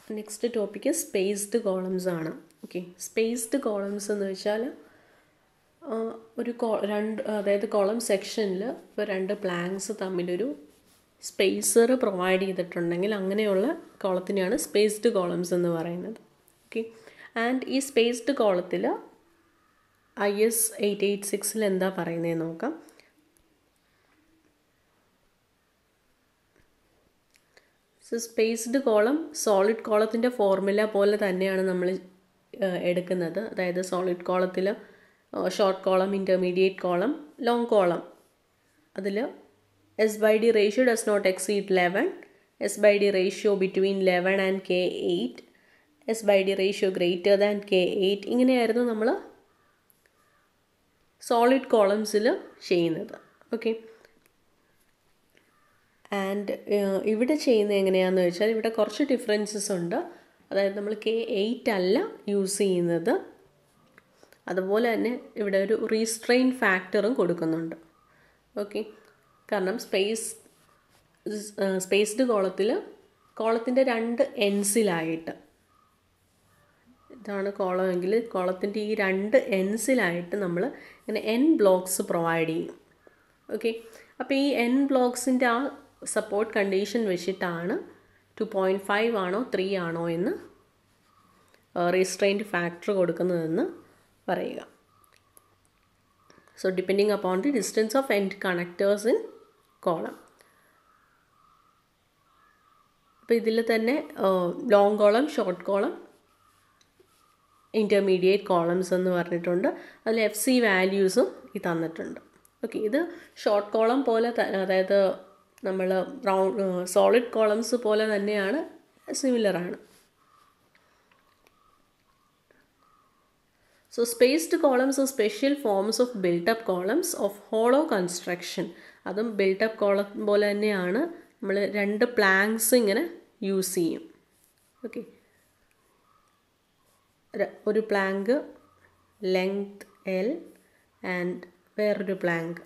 Next topic spaced columns ആണ് okay spaced columns എന്ന് വെച്ചാൽ ഒരു കോ രണ്ട് അതായത് കോളം സെക്ഷനിൽ ഇപ്പോൾ രണ്ട് പ്ലാങ്സ് തമ്മിലൊരു സ്പേസർ പ്രൊവൈഡ് ചെയ്തിട്ടുണ്ടെങ്കിൽ അങ്ങനെയുള്ള കോളത്തിനെയാണ് സ്പേസ്ഡ് കോളംസ് എന്ന് പറയുന്നത് ഓക്കെ ആൻഡ് ഈ സ്പേസ്ഡ് കോളത്തിൽ ഐ എസ് എയ്റ്റ് എയ്റ്റ് സിക്സിൽ എന്താ പറയുന്നതെന്ന് നോക്കാം സോ സ്പേസ്ഡ് കോളം സോളിഡ് കോളത്തിൻ്റെ ഫോർമുല പോലെ തന്നെയാണ് നമ്മൾ എടുക്കുന്നത് അതായത് സോളിഡ് കോളത്തിൽ short column intermediate column long column അതിൽ S by D ratio does not exceed eleven S by D ratio between eleven and K eight S by D ratio greater than K eight ഇങ്ങനെയായിരുന്നു നമ്മൾ solid കോളംസിൽ ചെയ്യുന്നത് okay and ഇവിടെ ചെയ്യുന്നത് എങ്ങനെയാണെന്ന് വെച്ചാൽ ഇവിടെ കുറച്ച് ഡിഫറൻസസ് ഉണ്ട് അതായത് നമ്മൾ കെ എയ്റ്റ് അല്ല യൂസ് ചെയ്യുന്നത് അതുപോലെ തന്നെ ഇവിടെ ഒരു റീസ്ട്രെയിൻ ഫാക്ടറും കൊടുക്കുന്നുണ്ട് ഓക്കെ കാരണം സ്പേസ് സ്പേസ്ഡ് കോളത്തിൽ കോളത്തിൻ്റെ രണ്ട് എൻസിലായിട്ട് ഇതാണ് കോളമെങ്കിൽ കോളത്തിൻ്റെ ഈ രണ്ട് എൻസിലായിട്ട് നമ്മൾ ഇങ്ങനെ എൻ ബ്ലോക്സ് പ്രൊവൈഡ് ചെയ്യും ഓക്കെ അപ്പോൾ ഈ എൻ ബ്ലോക്സിൻ്റെ ആ സപ്പോർട്ട് കണ്ടീഷൻ വെച്ചിട്ടാണ് ടു പോയിൻറ്റ് ഫൈവ് ആണോ ത്രീ ആണോ എന്ന് റീസ്ട്രെയിൻഡ് ഫാക്ടർ കൊടുക്കുന്നതെന്ന് പറയുക so depending upon the distance of end connectors in column അപ്പോൾ ഇതിൽ തന്നെ long column short column intermediate columns എന്ന് പറഞ്ഞിട്ടുണ്ട് അതിൽ എഫ് സി വാല്യൂസും ഈ തന്നിട്ടുണ്ട് ഓക്കെ ഇത് ഷോർട്ട് കോളം പോലെ അതായത് നമ്മൾ റൗണ്ട് സോളിഡ് കോളംസ് പോലെ തന്നെയാണ് സിമിലറാണ് so spaced columns of special forms of built up columns of hollow construction അതും ബിൽട്ടപ്പ് കോളം പോലെ തന്നെയാണ് നമ്മൾ രണ്ട് പ്ലാങ്സ് ഇങ്ങനെ യൂസ് ചെയ്യും ഓക്കെ ഒരു പ്ലാങ്ക് ലെങ്ത് എൽ ആൻഡ് വേറൊരു പ്ലാങ്ക്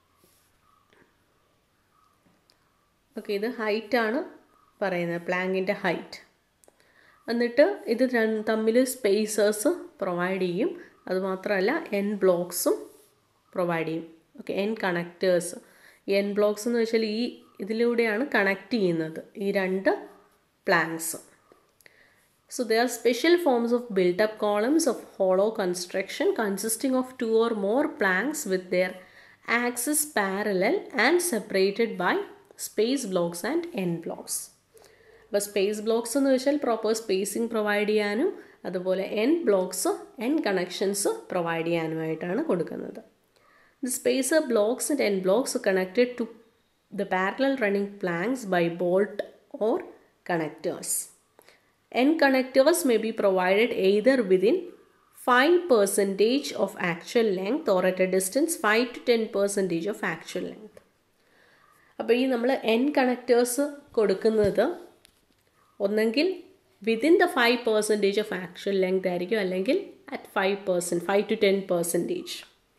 ഓക്കെ ഇത് ഹൈറ്റാണ് പറയുന്നത് പ്ലാങ്കിൻ്റെ ഹൈറ്റ് എന്നിട്ട് ഇത് തമ്മിൽ സ്പേസേഴ്സ് പ്രൊവൈഡ് ചെയ്യും അതുമാത്രമല്ല എൻ ബ്ലോക്സും പ്രൊവൈഡ് ചെയ്യും okay end connectors end blocks എന്ന് വെച്ചാൽ ഈ ഇതിലൂടെയാണ് കണക്ട് ചെയ്യുന്നത് ഈ രണ്ട് planks So there are special forms of built-up columns of hollow construction consisting of two or more planks with their axis parallel and separated by space blocks and end blocks. അപ്പോൾ space blocks എന്ന് വെച്ചാൽ proper spacing provide ചെയ്യാനും അതുപോലെ end blocks end connections provide ചെയ്യാനുമായിട്ടാണ് കൊടുക്കുന്നത് the space blocks and end blocks connected to the parallel running planks by bolt or connectors N connectors may be provided either within 5 percentage of actual length or at a distance 5 to 10 percentage of actual length. അപ്പോൾ ഈ നമ്മൾ N connectors കൊടുക്കുന്നത് ഒന്നെങ്കിൽ within the five percentage of actual length ആയിരിക്കും അല്ലെങ്കിൽ at five percent five to ten percentage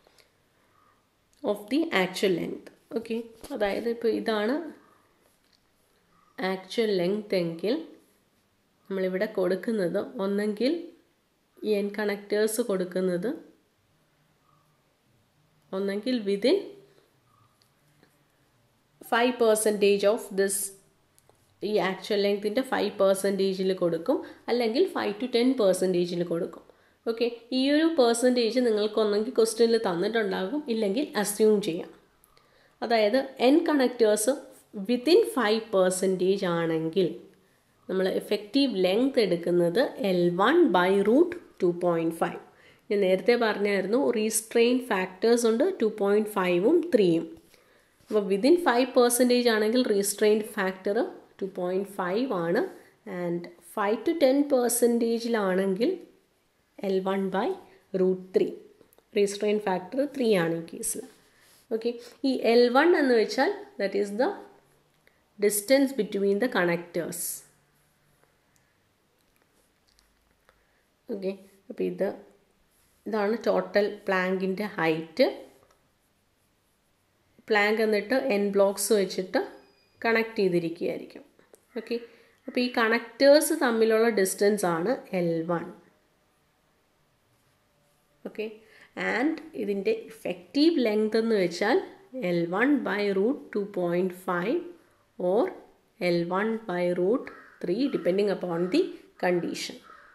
of the actual length okay അതായത് ഇപ്പോൾ ഇതാണ് ആക്ച്വൽ ലെങ്ത് എങ്കിൽ നമ്മളിവിടെ കൊടുക്കുന്നത് ഒന്നെങ്കിൽ ഈ എൻ കണക്റ്റേഴ്സ് കൊടുക്കുന്നത് ഒന്നെങ്കിൽ within five percentage of this ഈ ആക്ച്വൽ ലെങ്ത്തിൻ്റെ ഫൈവ് പെർസെൻറ്റേജിൽ കൊടുക്കും അല്ലെങ്കിൽ ഫൈവ് ടു ടെൻ പെർസെൻറ്റേജിൽ കൊടുക്കും ഓക്കെ ഈ ഒരു പെർസെൻറ്റേജ് നിങ്ങൾക്ക് ഒന്നെങ്കിൽ ക്വസ്റ്റ്യനിൽ തന്നിട്ടുണ്ടാകും ഇല്ലെങ്കിൽ അസ്യൂം ചെയ്യാം അതായത് end connectors within five percentage ആണെങ്കിൽ നമ്മൾ എഫക്റ്റീവ് ലെങ്ത് എടുക്കുന്നത് L one by root two point five ഞാൻ നേരത്തെ പറഞ്ഞായിരുന്നു റീസ്ട്രെയിൻ ഫാക്ടേഴ്സ് ഉണ്ട് ടു പോയിൻറ്റ് ഫൈവും ത്രീയും അപ്പോൾ വിതിൻ ഫൈവ് പെർസെൻറ്റേജ് ആണെങ്കിൽ restrained factor two point five ആണ് ആൻഡ് ഫൈവ് ടു ടെൻ പെർസെൻറ്റേജിലാണെങ്കിൽ L one by root three restrain factor three ആണ് ഈ കേസിൽ ഓക്കെ ഈ എൽ വൺ എന്ന് വെച്ചാൽ that is the distance between the connectors okay അപ്പോൾ ഇത് ഇതാണ് ടോട്ടൽ പ്ലാങ്കിൻ്റെ ഹൈറ്റ് പ്ലാങ്ക് എന്നിട്ട് എൻ ബ്ലോക്സ് വെച്ചിട്ട് കണക്ട് ചെയ്തിരിക്കുകയായിരിക്കും ഓക്കെ അപ്പോൾ ഈ കണക്റ്റേഴ്സ് തമ്മിലുള്ള ഡിസ്റ്റൻസ് ആണ് എൽ വൺ ഓക്കെ ആൻഡ് ഇതിൻ്റെ ഇഫക്റ്റീവ് ലെങ്ത് എന്ന് വെച്ചാൽ L one by root two point five or L one by root three depending upon the condition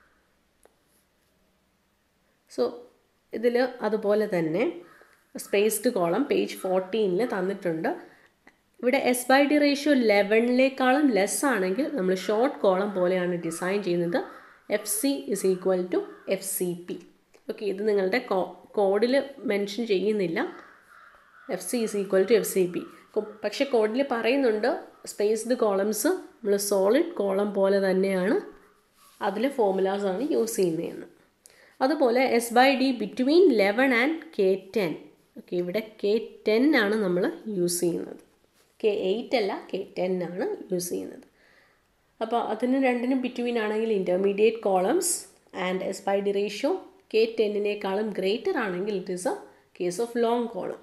so ഇതിൽ അതുപോലെ തന്നെ സ്പേസ്ഡ് കോളം പേജ് ഫോർട്ടീനിൽ തന്നിട്ടുണ്ട് ഇവിടെ എസ് ബൈ ഡി റേഷ്യോ ലെവനിലേക്കാളും ലെസ് ആണെങ്കിൽ നമ്മൾ ഷോർട്ട് കോളം പോലെയാണ് ഡിസൈൻ ചെയ്യുന്നത് F C is equal to F C P okay ഇത് നിങ്ങളുടെ കോ കോഡിൽ മെൻഷൻ ചെയ്യുന്നില്ല F C is equal to F C P പക്ഷെ കോഡിൽ പറയുന്നുണ്ട് സ്പേസ്ഡ് കോളംസ് നമ്മൾ സോളിഡ് കോളം പോലെ തന്നെയാണ് അതിൽ ഫോമുലാസാണ് യൂസ് ചെയ്യുന്നതെന്ന് അതുപോലെ S by D between eleven and K ten okay ഇവിടെ കെ ടെൻ ആണ് നമ്മൾ യൂസ് ചെയ്യുന്നത് കെ എയ്റ്റ് അല്ല കെ ടെൻ ആണ് യൂസ് ചെയ്യുന്നത് അപ്പോൾ അതിന് രണ്ടിനും ബിറ്റ്വീൻ ആണെങ്കിൽ intermediate columns and S by D ratio K ടെന്നിനേക്കാളും ഗ്രേറ്റർ ആണെങ്കിൽ it is a case of long column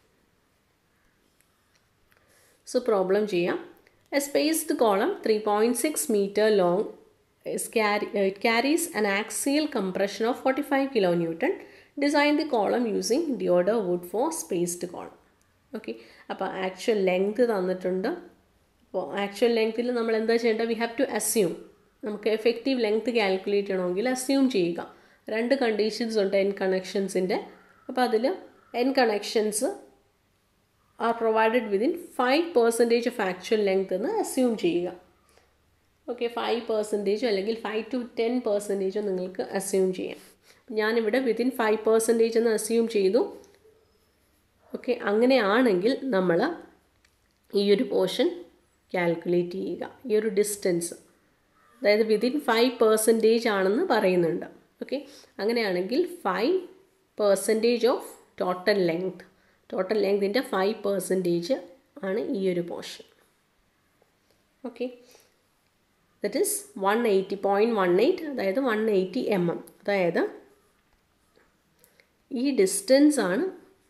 so problem ചെയ്യാം a spaced column three point six metre long is carry, uh, it carries an axial compression of 45 kilonewton. Design the column using deoder wood for spaced column. Okay അപ്പോൾ actual length തന്നിട്ടുണ്ട് അപ്പോൾ actual ലെങ്ത്തിൽ നമ്മൾ എന്താ ചെയ്യേണ്ടത് V have to assume നമുക്ക് effective length calculate ചെയ്യണമെങ്കിൽ assume ചെയ്യുക രണ്ട് കണ്ടീഷൻസ് ഉണ്ട് എൻ കണക്ഷൻസിൻ്റെ അപ്പോൾ അതിൽ N connections are provided within five percentage of actual length എന്ന് അസ്യൂം ചെയ്യുക ഓക്കെ ഫൈവ് പെർസെൻറ്റേജോ അല്ലെങ്കിൽ ഫൈവ് ടു ടെൻ പെർസെൻറ്റേജോ നിങ്ങൾക്ക് അസ്യൂം ചെയ്യാം ഞാനിവിടെ വിതിൻ ഫൈവ് പെർസെൻറ്റേജ് എന്ന് അസ്യൂം ചെയ്തു ഓക്കെ അങ്ങനെയാണെങ്കിൽ നമ്മൾ ഈ ഒരു പോർഷൻ കാൽക്കുലേറ്റ് ചെയ്യുക ഈ ഒരു ഡിസ്റ്റൻസ് അതായത് വിതിൻ ഫൈവ് പെർസെൻറ്റേജ് ആണെന്ന് പറയുന്നുണ്ട് ഓക്കെ അങ്ങനെയാണെങ്കിൽ five percentage of total length total ലെങ്തിൻ്റെ ഫൈവ് പെർസെൻറ്റേജ് ആണ് ഈ ഒരു portion okay that is one eighty point one eight അതായത് വൺ എയ്റ്റി എം എം അതായത് ഈ ഡിസ്റ്റൻസ് ആണ്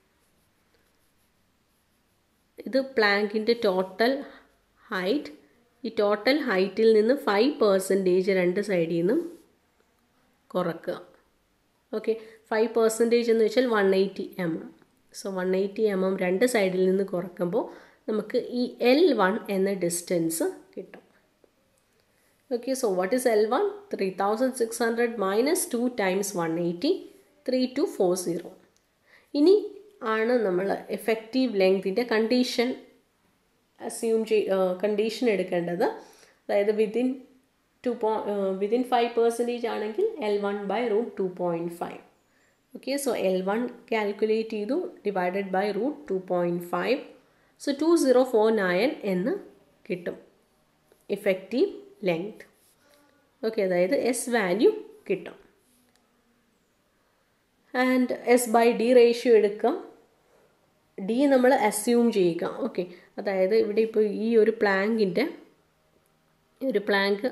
ഇത് പ്ലാങ്കിൻ്റെ ടോട്ടൽ ഹൈറ്റ് ഈ ടോട്ടൽ ഹൈറ്റിൽ നിന്ന് ഫൈവ് പെർസെൻറ്റേജ് രണ്ട് സൈഡിൽ നിന്നും കുറക്കുക ഓക്കെ ഫൈവ് പെർസെൻറ്റേജ് എന്ന് വെച്ചാൽ one eighty M M so one eighty M M രണ്ട് സൈഡിൽ നിന്ന് കുറക്കുമ്പോൾ നമുക്ക് ഈ എൽ വൺ എന്ന ഡിസ്റ്റൻസ് കിട്ടും Okay, so what is L1? 3600 minus 2 times 180, 3240. ഇനി ആണ് നമ്മൾ എഫക്റ്റീവ് ലെങ്തിൻ്റെ കണ്ടീഷൻ അസ്യൂം ചെയ് കണ്ടീഷൻ എടുക്കേണ്ടത് അതായത് വിതിൻ ടു പോ വിതിൻ ഫൈവ് പെർസെൻറ്റേജ് ആണെങ്കിൽ L one by root two point five okay so L one calculate ചെയ്തു divided by root two point five so two zero four nine എന്ന് കിട്ടും effective length okay അതായത് S value കിട്ടും and S by D ratio എടുക്കാം D നമ്മൾ assume ചെയ്യുക okay അതായത് ഇവിടെ ഇപ്പോൾ ഈ ഒരു പ്ലാങ്കിൻ്റെ ഒരു പ്ലാങ്ക്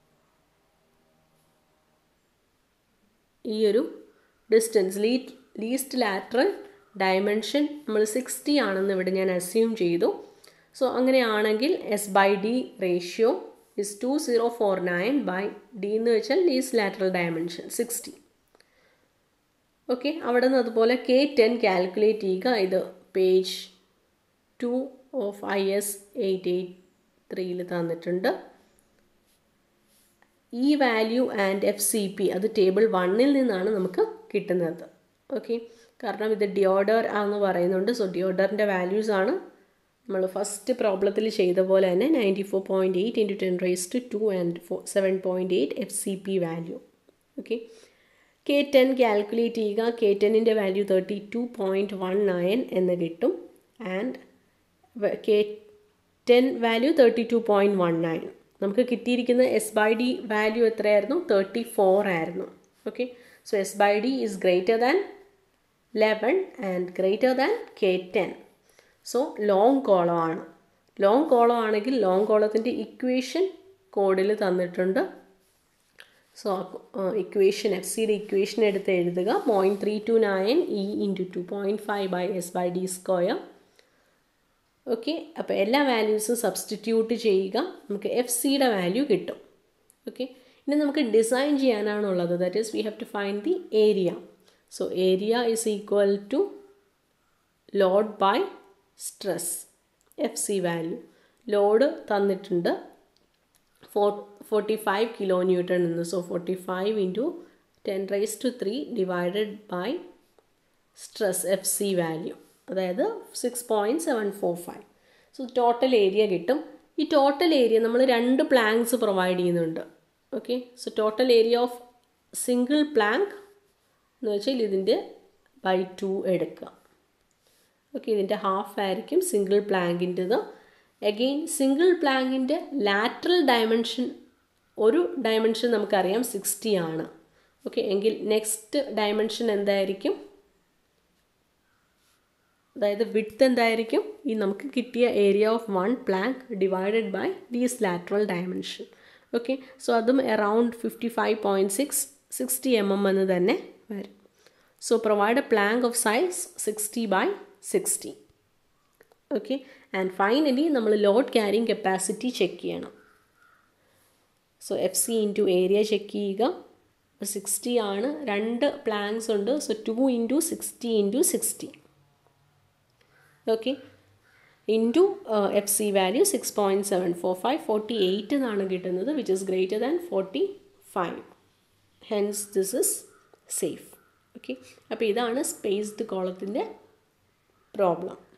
ഈ ഒരു ഡിസ്റ്റൻസ് ലീ ലീസ്റ്റ് ലാറ്ററൽ ഡയമെൻഷൻ നമ്മൾ സിക്സ്റ്റി ആണെന്ന് ഇവിടെ ഞാൻ അസ്യൂം ചെയ്തു സോ അങ്ങനെയാണെങ്കിൽ S by D ratio is two zero four nine by D എന്ന് വെച്ചാൽ least lateral dimension sixty okay അവിടെ നിന്ന് അതുപോലെ കെ ടെൻ കാൽക്കുലേറ്റ് ചെയ്യുക ഇത് page two of I S eight eight ത്രീയിൽ തന്നിട്ടുണ്ട് ഈ value and F C P അത് ടേബിൾ വണ്ണിൽ നിന്നാണ് നമുക്ക് കിട്ടുന്നത് ഓക്കെ കാരണം ഇത് ഡിയോഡർ ആണെന്ന് പറയുന്നുണ്ട് സോ ഡിയോഡറിൻ്റെ വാല്യൂസ് ആണ് നമ്മൾ ഫസ്റ്റ് പ്രോബ്ലത്തിൽ ചെയ്ത പോലെ തന്നെ ninety four point eight into ten raise to two and four seven point eight F C P value okay K ten calculate ചെയ്യുക കെ ടെന്നിൻ്റെ value thirty two point one nine എന്ന് കിട്ടും and K ten value thirty two point one nine നമുക്ക് കിട്ടിയിരിക്കുന്ന S by D value എത്രയായിരുന്നു thirty four ആയിരുന്നു okay so S by D is greater than eleven and greater than K ten so long column ആണ് long column ആണെങ്കിൽ long കോളത്തിൻ്റെ equation കോഡിൽ തന്നിട്ടുണ്ട് so equation F സിയുടെ ഇക്വേഷൻ എടുത്ത് എഴുതുക point three two nine E into two point five by S by D square okay അപ്പോൾ എല്ലാ വാല്യൂസും സബ്സ്റ്റിറ്റ്യൂട്ട് ചെയ്യുക നമുക്ക് എഫ് സിയുടെ വാല്യൂ കിട്ടും ഓക്കെ ഇനി നമുക്ക് ഡിസൈൻ ചെയ്യാനാണുള്ളത് that is we have to find the area so area is equal to load by stress F C value load തന്നിട്ടുണ്ട് for forty five kilo newton എന്ന് so forty five into ten raise to three divided by stress F C value അതായത് six point seven four five so total area കിട്ടും ഈ total area നമ്മൾ രണ്ട് planks provide ചെയ്യുന്നുണ്ട് okay so total area of single plank എന്ന് വെച്ചാൽ ഇതിൻ്റെ by two എടുക്കുക ഓക്കെ ഇതിൻ്റെ ഹാഫ് ആയിരിക്കും സിംഗിൾ പ്ലാങ്കിൻ്റെത് again single plank lateral dimension ഒരു ഡയമെൻഷൻ നമുക്കറിയാം സിക്സ്റ്റി ആണ് ഓക്കെ എങ്കിൽ നെക്സ്റ്റ് ഡയമെൻഷൻ എന്തായിരിക്കും അതായത് വിഡ്ത്ത് എന്തായിരിക്കും ഈ നമുക്ക് കിട്ടിയ area of one plank divided by these lateral dimension okay so അതും around fifty five point six sixty M M എന്ന് തന്നെ വരും so provide a plank of size sixty by sixty okay and finally നമ്മൾ load carrying capacity check ചെയ്യണം so F C into area check ചെയ്യുക sixty ആണ് രണ്ട് planks ഉണ്ട് so two into sixty into sixty okay into F C value six point seven four five forty eight എന്നാണ് കിട്ടുന്നത് which is greater than forty five hence this is safe okay അപ്പോൾ ഇതാണ് spaced കോളത്തിൻ്റെ problem